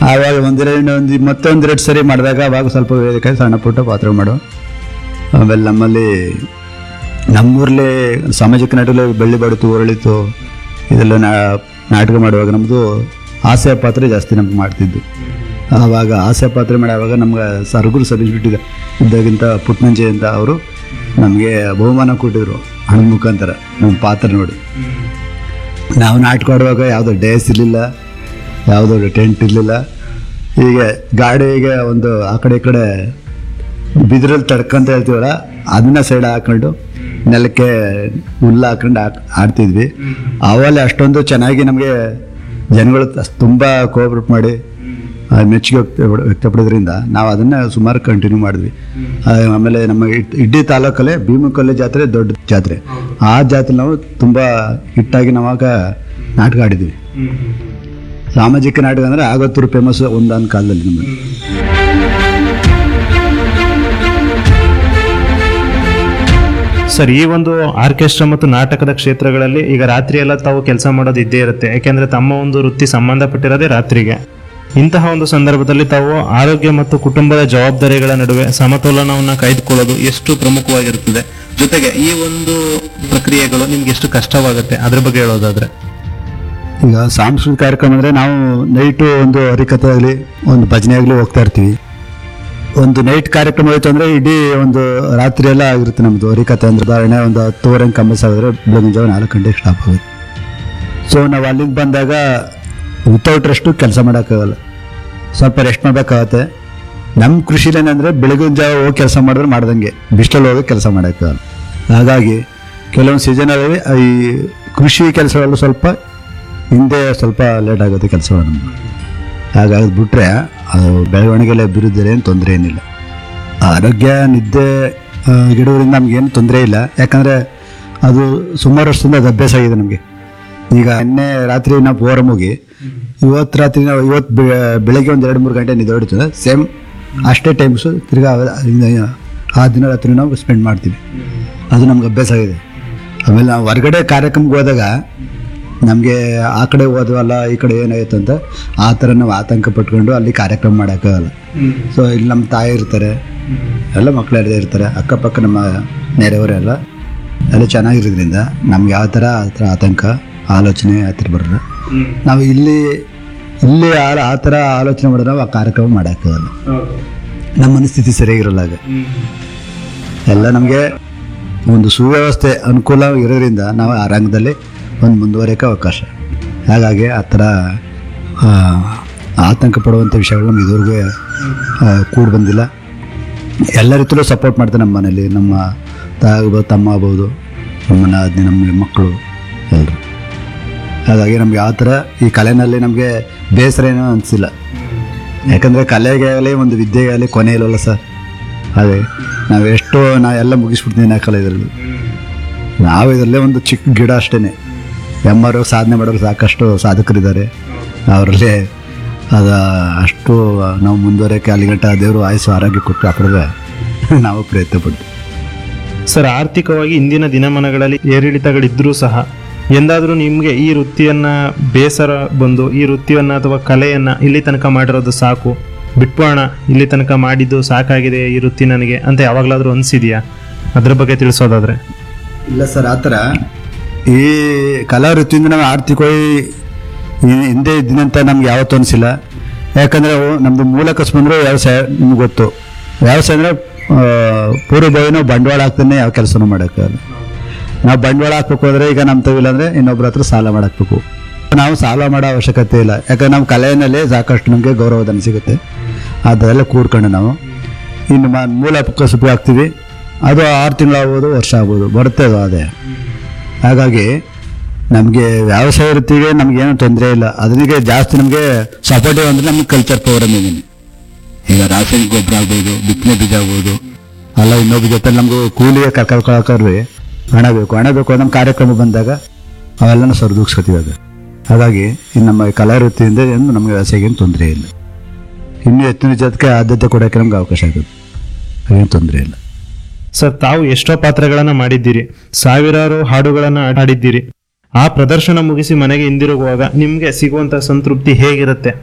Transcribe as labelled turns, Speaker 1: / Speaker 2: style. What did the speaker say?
Speaker 1: ಆವಾಗ ಒಂದೆರಡು ಒಂದು ಮತ್ತೊಂದೆರಡು ಸರಿ ಮಾಡಿದಾಗ ಅವಾಗ ಸ್ವಲ್ಪ ವೇದಿಕೆ ಸಣ್ಣ ಪುಟ್ಟ ಪಾತ್ರ ಮಾಡು ಆಮೇಲೆ ನಮ್ಮಲ್ಲಿ ನಮ್ಮೂರಲ್ಲೇ ಸಾಮಾಜಿಕ ನಾಟಕದಲ್ಲಿ ಬೆಳ್ಳಿ ಬಡಿತು ಹೊರಳಿತು ಇದೆಲ್ಲ ನಾ ನಾಟಕ ಮಾಡುವಾಗ ನಮ್ಮದು ಹಾಸ್ಯ ಪಾತ್ರ ಜಾಸ್ತಿ ನಮ್ಗೆ ಮಾಡ್ತಿದ್ದು ಆವಾಗ ಹಾಸ್ಯ ಪಾತ್ರ ಮಾಡುವಾಗ ನಮ್ಗೆ ಸರಗುರು ಸರಿಸ್ಬಿಟ್ಟಿದೆ ಇದ್ದಾಗಿಂತ ಪುಟ್ನಂಜೆ ಅಂತ ಅವರು ನಮಗೆ ಬಹುಮಾನ ಕೊಟ್ಟಿದ್ರು ಹಣ ಮುಖಾಂತರ ನಮ್ಮ ಪಾತ್ರ ನೋಡಿ ನಾವು ನಾಟಕ ಆಡುವಾಗ ಯಾವುದೋ ಡೇಸ್ ಇರಲಿಲ್ಲ ಯಾವುದೋ ಟೆಂಟ್ ಇರಲಿಲ್ಲ ಹೀಗೆ ಗಾಡಿಗೆ ಒಂದು ಆ ಕಡೆ ಈ ಕಡೆ ಬಿದಿರಲ್ಲಿ ತಡ್ಕೊಂತ ಹೇಳ್ತೀವಲ್ಲ ಅದನ್ನ ಸೈಡ್ ಹಾಕೊಂಡು ನೆಲಕ್ಕೆ ಹುಲ್ಲು ಹಾಕೊಂಡು ಹಾಕ್ ಆಡ್ತಿದ್ವಿ ಅವಲ್ಲಿ ಅಷ್ಟೊಂದು ಚೆನ್ನಾಗಿ ನಮಗೆ ಜನಗಳು ತ- ತುಂಬ ಕೋಆಪ್ರೇಟ್ ಮಾಡಿ ಆ, ಮೆಚ್ಚುಗೆ ವ್ಯಕ್ತ ವ್ಯಕ್ತಪಡೋದ್ರಿಂದ ನಾವು ಅದನ್ನ ಸುಮಾರು ಕಂಟಿನ್ಯೂ ಮಾಡಿದ್ವಿ ಆ, ಆಮೇಲೆ ನಮ್ಮ ಇಡ್- ಇಡೀ ತಾಲೂಕಲ್ಲೇ ಭೀಮಕಲ್ಲೆ ಜಾತ್ರೆ ದೊಡ್ಡ ಜಾತ್ರೆ ಆ ಜಾತ್ರೆ ನಾವು ತುಂಬ ಹಿಟ್ಟಾಗಿ ನಾವಾಗ ನಾಟಕ ಆಡಿದ್ವಿ ಸಾಮಾಜಿಕ ನಾಟಕ ಅಂದರೆ ಆಗೋತ್ತೂರು ಫೇಮಸ್ ಒಂದಾನ ಕಾಲದಲ್ಲಿ ನಮ್ಮಲ್ಲಿ
Speaker 2: ಸರ್ ಈ ಒಂದು ಆರ್ಕೆಸ್ಟ್ರಾ ಮತ್ತು ನಾಟಕದ ಕ್ಷೇತ್ರಗಳಲ್ಲಿ ಈಗ ರಾತ್ರಿ ಎಲ್ಲ ತಾವು ಕೆಲಸ ಮಾಡೋದು ಇದ್ದೇ ಇರುತ್ತೆ ಯಾಕೆಂದ್ರೆ ತಮ್ಮ ಒಂದು ವೃತ್ತಿ ಸಂಬಂಧಪಟ್ಟಿರೋದೇ ರಾತ್ರಿಗೆ ಇಂತಹ ಒಂದು ಸಂದರ್ಭದಲ್ಲಿ ತಾವು ಆರೋಗ್ಯ ಮತ್ತು ಕುಟುಂಬದ ಜವಾಬ್ದಾರಿಗಳ ನಡುವೆ ಸಮತೋಲನವನ್ನು ಕಾಯ್ದುಕೊಳ್ಳೋದು ಎಷ್ಟು ಪ್ರಮುಖವಾಗಿರುತ್ತದೆ ಜೊತೆಗೆ ಈ ಒಂದು ಪ್ರಕ್ರಿಯೆಗಳು ನಿಮ್ಗೆ ಎಷ್ಟು ಕಷ್ಟವಾಗುತ್ತೆ ಅದ್ರ ಬಗ್ಗೆ ಹೇಳೋದಾದ್ರೆ
Speaker 1: ಈಗ ಸಾಂಸ್ಕೃತಿಕ ಕಾರ್ಯಕ್ರಮ ಅಂದರೆ ನಾವು ನೈಟು ಒಂದು ಹರಿಕಥೆ ಆಗಲಿ ಒಂದು ಭಜನೆ ಆಗಲಿ ಹೋಗ್ತಾ ಇರ್ತೀವಿ ಒಂದು ನೈಟ್ ಕಾರ್ಯಕ್ರಮ ಹೋಯ್ತು ಅಂದರೆ ಇಡೀ ಒಂದು ರಾತ್ರಿ ಎಲ್ಲ ಆಗಿರುತ್ತೆ ನಮ್ಮದು ಹರಿಕಥೆ ಅಂದ್ರೆ ಉದಾಹರಣೆ ಒಂದು ಹತ್ತುವರೆ ಕಂಬ ಸಾವಿದ್ರೆ ಬೆಳಗಿನ ಜಾವ ನಾಲ್ಕು ಗಂಟೆಗೆ ಸ್ಟಾಪ್ ಆಗುತ್ತೆ ಸೊ ನಾವು ಅಲ್ಲಿಂದ ಬಂದಾಗ ವಿತೌಟ್ ರೆಸ್ಟು ಕೆಲಸ ಮಾಡೋಕ್ಕಾಗಲ್ಲ ಸ್ವಲ್ಪ ರೆಸ್ಟ್ ಮಾಡಬೇಕಾಗತ್ತೆ ನಮ್ಮ ಕೃಷಿಲೇನಂದರೆ ಬೆಳಗಿನ ಜಾವ ಹೋಗಿ ಕೆಲಸ ಮಾಡಿದ್ರೆ ಮಾಡ್ದಂಗೆ ಬಿಸಿಲಲ್ಲಿ ಹೋಗಿ ಕೆಲಸ ಮಾಡೋಕ್ಕಾಗಲ್ಲ ಹಾಗಾಗಿ ಕೆಲವೊಂದು ಸೀಸನಲ್ಲಿ ಈ ಕೃಷಿ ಕೆಲಸಗಳು ಸ್ವಲ್ಪ ಹಿಂದೆ ಸ್ವಲ್ಪ ಲೇಟ್ ಆಗುತ್ತೆ ಕೆಲಸಗಳು ನಮ್ಮದು ಹಾಗಾಗಿ ಬಿಟ್ಟರೆ ಅದು ಬೆಳವಣಿಗೆಲ್ಲ ಅಭಿವೃದ್ಧಿ ಏನು ತೊಂದರೆ ಏನಿಲ್ಲ ಆರೋಗ್ಯ ನಿದ್ದೆ ಆ, ಗಿಡಗಳಿಂದ ನಮಗೇನು ತೊಂದರೆ ಇಲ್ಲ ಯಾಕಂದರೆ ಅದು ಸುಮಾರು ವರ್ಷದಿಂದ ಅದು ಅಭ್ಯಾಸ ಆಗಿದೆ ನಮಗೆ ಈಗ ನಿನ್ನೆ ರಾತ್ರಿ ನಾವು ಪ್ರೋಗ್ರಾಮ್ ಹೋಗಿ ಇವತ್ತು ರಾತ್ರಿ ನಾವು ಇವತ್ತು ಬೆ- ಬೆಳಗ್ಗೆ ಒಂದು ಎರಡು ಮೂರು ಗಂಟೆ ನಿದ್ದೆ ಹೊಡಿತದೆ ಸೇಮ್ ಅಷ್ಟೇ ಟೈಮ್ಸು ತಿರ್ಗಾ ಅವ- ಇನ್ನು ಆ ದಿನ ರಾತ್ರಿ ನಾವು ಸ್ಪೆಂಡ್ ಮಾಡ್ತೀವಿ ಅದು ನಮ್ಗೆ ಅಭ್ಯಾಸ ಆಗಿದೆ ಆಮೇಲೆ ನಾವು ಹೊರಗಡೆ ಕಾರ್ಯಕ್ರಮಕ್ಕೆ ಹೋದಾಗ ನಮಗೆ ಆ ಕಡೆ ಹೋದ್ವಲ್ಲ ಈ ಕಡೆ ಏನಾಯ್ತು ಅಂತ ಆ ಥರ ನಾವು ಆತಂಕ ಪಟ್ಕೊಂಡು ಅಲ್ಲಿ ಕಾರ್ಯಕ್ರಮ ಮಾಡೋಕ್ಕಾಗಲ್ಲ ಸೊ ಇಲ್ಲಿ ನಮ್ಮ ತಾಯಿ ಇರ್ತಾರೆ ಎಲ್ಲ ಮಕ್ಕಳೆಲ್ಲ ಇರ್ತಾರೆ ಅಕ್ಕಪಕ್ಕ ನಮ್ಮ ನೆರೆಯವರೆಲ್ಲ ಎಲ್ಲ ಚೆನ್ನಾಗಿರೋದ್ರಿಂದ ನಮ್ಗೆ ಯಾವ ಥರ ಆ ಥರ ಆತಂಕ ಆಲೋಚನೆ ಆ ಥರ ಬರಲ್ಲ ನಾವು ಇಲ್ಲಿ ಇಲ್ಲಿ ಆ ಆ ಥರ ಆಲೋಚನೆ ಮಾಡಿದ್ರೆ ನಾವು ಆ ಕಾರ್ಯಕ್ರಮ ಮಾಡೋಕ್ಕಾಗಲ್ಲ ನಮ್ಮ ಮನಸ್ಥಿತಿ ಸರಿಯಾಗಿರಲ್ಲ ಆಗ ಎಲ್ಲ ನಮಗೆ ಒಂದು ಸುವ್ಯವಸ್ಥೆ ಅನುಕೂಲ ಇರೋದ್ರಿಂದ ನಾವು ಆ ರಂಗದಲ್ಲಿ ಒಂದು ಮುಂದುವರಿಯೋಕೆ ಅವಕಾಶ ಹಾಗಾಗಿ ಆ ಥರ ಆ, ಆತಂಕ ಪಡುವಂಥ ವಿಷಯಗಳು ನಮ್ಗೆ ಇದುವರೆಗೂ ಕೂಡಿ ಬಂದಿಲ್ಲ ಎಲ್ಲ ರೀತಿಯಲ್ಲೂ ಸಪೋರ್ಟ್ ಮಾಡ್ತಾರೆ ನಮ್ಮ ಮನೇಲಿ ನಮ್ಮ ತಾಯಿ ಆಗ್ಬೋದು ತಮ್ಮ ಆಗ್ಬೋದು ನಮ್ಮ ನಾದಿನಿ ನಮ್ಮ ಮಕ್ಕಳು ಎಲ್ಲರು ಹಾಗಾಗಿ ನಮ್ಗೆ ಯಾವ ಥರ ಈ ಕಲೆನಲ್ಲಿ ನಮಗೆ ಬೇಸರ ಏನೋ ಅನಿಸಿಲ್ಲ ಯಾಕಂದರೆ ಕಲೆಗೆ ಆಗಲಿ ಒಂದು ವಿದ್ಯೆಗೆ ಆಗಲಿ ಕೊನೆ ಇಲ್ಲವಲ್ಲ ಸರ್ ಅದೇ ನಾವು ಎಷ್ಟೋ ನಾ ಎಲ್ಲ ಮುಗಿಸ್ಬಿಡ್ತೀನಿ ಆ ಕಲೆ ಇದರಲ್ಲಿ ನಾವು ಇದರಲ್ಲೇ ಒಂದು ಚಿಕ್ಕ ಗಿಡ ಅಷ್ಟೇ ಎಮ್ಮರು ಸಾಧನೆ ಮಾಡೋರು ಸಾಕಷ್ಟು ಸಾಧಕರಿದ್ದಾರೆ ಅವರಲ್ಲಿ ಅದು ಅಷ್ಟು ನಾವು ಮುಂದುವರೆಯೋಕ್ಕೆ ಅಲ್ಲಿಗಂಟ ದೇವರು ಆಯಸ್ಸು ಆರೋಗ್ಯ ಕೊಟ್ಟು ಕಾಪಾಡಿದ್ರೆ ನಾವು ಪ್ರಯತ್ನ ಪಡ್ತೀವಿ
Speaker 2: ಸರ್ ಆರ್ಥಿಕವಾಗಿ ಇಂದಿನ ದಿನಮಾನಗಳಲ್ಲಿ ಏರಿಳಿತಗಳಿದ್ರೂ ಸಹ ಎಂದಾದರೂ ನಿಮಗೆ ಈ ವೃತ್ತಿಯನ್ನ ಬೇಸರ ಬಂದು ಈ ವೃತ್ತಿಯನ್ನ ಅಥವಾ ಕಲೆಯನ್ನ ಇಲ್ಲಿ ತನಕ ಮಾಡಿರೋದು ಸಾಕು ಬಿಟ್ಬೋಣ ಇಲ್ಲಿ ತನಕ ಮಾಡಿದ್ದು ಸಾಕಾಗಿದೆ ಈ ವೃತ್ತಿ ನನಗೆ ಅಂತ ಯಾವಾಗಲಾದ್ರೂ ಅನಿಸಿದೆಯಾ ಅದ್ರ ಬಗ್ಗೆ ತಿಳಿಸೋದಾದ್ರೆ
Speaker 1: ಇಲ್ಲ ಸರ್ ಆ ಥರ ಈ ಕಲಾ ವೃತ್ತಿಯಿಂದ ನಾವು ಆರ್ಥಿಕವಾಗಿ ಈ- ಹಿಂದೆ ಇದ್ದಿನಂತ ನಮ್ಗೆ ಯಾವತ್ತೂ ಅನಿಸಿಲ್ಲ ಯಾಕಂದರೆ ನಮ್ಮದು ಮೂಲ ಕಸಬು ಅಂದರೆ ವ್ಯವಸಾಯ ನಿಮ್ಗೆ ಗೊತ್ತು ವ್ಯವಸಾಯ ಅಂದರೆ ಪೂರ್ವಭಾವಿ ನಾವು ಬಂಡವಾಳ ಹಾಕ್ತಾನೆ ಯಾವ ಕೆಲಸನೂ ಮಾಡೋಕ್ಕಾಗಲ್ಲ ನಾವು ಬಂಡವಾಳ ಹಾಕ್ಬೇಕು ಅಂದರೆ ಈಗ ನಮ್ಮ ತವಿಲ್ಲ ಅಂದರೆ ಇನ್ನೊಬ್ರ ಹತ್ರ ಸಾಲ ಮಾಡಾಕ್ಬೇಕು ನಾವು ಸಾಲ ಮಾಡೋ ಅವಶ್ಯಕತೆ ಇಲ್ಲ ಯಾಕಂದ್ರೆ ನಮ್ಮ ಕಲೆಯಲ್ಲಿ ಸಾಕಷ್ಟು ನಮಗೆ ಗೌರವಧನ ಸಿಗುತ್ತೆ ಅದೆಲ್ಲ ಕೂಡ್ಕೊಂಡು ನಾವು ಇನ್ನು ಮ- ಮೂಲ ಕಸುಬು ಹಾಕ್ತೀವಿ ಅದು ಆರು ತಿಂಗಳಾಗ್ಬೋದು ವರ್ಷ ಆಗ್ಬೋದು ಬರುತ್ತೆ ಅದು ಅದೇ ಹಾಗಾಗಿ ನಮಗೆ ವ್ಯವಸಾಯ ವೃತ್ತಿಗೆ ನಮಗೇನು ತೊಂದರೆ ಇಲ್ಲ ಅದನಿಗೆ ಜಾಸ್ತಿ ನಮಗೆ ಸಪೋರ್ಟಿವ್ ಅಂದರೆ ನಮಗೆ ಕಲ್ಚರ್ ಪ್ರೋಗ್ರಾಮ್ ಇದೀನಿ ಈಗ ರಾಸಾಯನಿಕ ಗೊಬ್ಬರ ಆಗ್ಬೋದು ಬಿತ್ತನೆ ಬೀಜ ಆಗ್ಬೋದು ಅಲ್ಲ ಇನ್ನೊಬ್ಬ ಜೊತೆ ನಮಗೂ ಕೂಲಿಗೆ ಕರ್ಕೊಳಕ್ಕಾದ್ರೆ ಹಣ ಬೇಕು ಹಣ ಬೇಕು ನಮ್ಮ ಕಾರ್ಯಕ್ರಮ ಬಂದಾಗ ಅವೆಲ್ಲನೂ ಸರಿದೂಗಿಸ್ಕೊತೀವಿ ಅದು ಹಾಗಾಗಿ ಈ ನಮ್ಮ ಕಲಾ ವೃತ್ತಿಯಿಂದ ಏನು ನಮಗೆ ವ್ಯವಸಾಯಕ್ಕೆ ಏನು ತೊಂದರೆ ಇಲ್ಲ ಇನ್ನೂ ಹೆಚ್ಚಿನ ಜೊತೆಗೆ ಆದ್ಯತೆ ಕೊಡೋಕ್ಕೆ ನಮ್ಗೆ ಅವಕಾಶ ಆಗುತ್ತೆ ಏನು ತೊಂದರೆ ಇಲ್ಲ
Speaker 2: ಸರ್ ತಾವು ಎಷ್ಟೋ ಪಾತ್ರಗಳನ್ನ ಮಾಡಿದ್ದೀರಿ ಸಾವಿರಾರು ಹಾಡುಗಳನ್ನ ಹಾಡಿದ್ದೀರಿ ಆ ಪ್ರದರ್ಶನ ಮುಗಿಸಿ ಮನೆಗೆ ಹಿಂದಿರುಗುವಾಗ ನಿಮ್ಗೆ ಸಿಗುವಂತ ಸಂತೃಪ್ತಿ ಹೇಗಿರುತ್ತೆ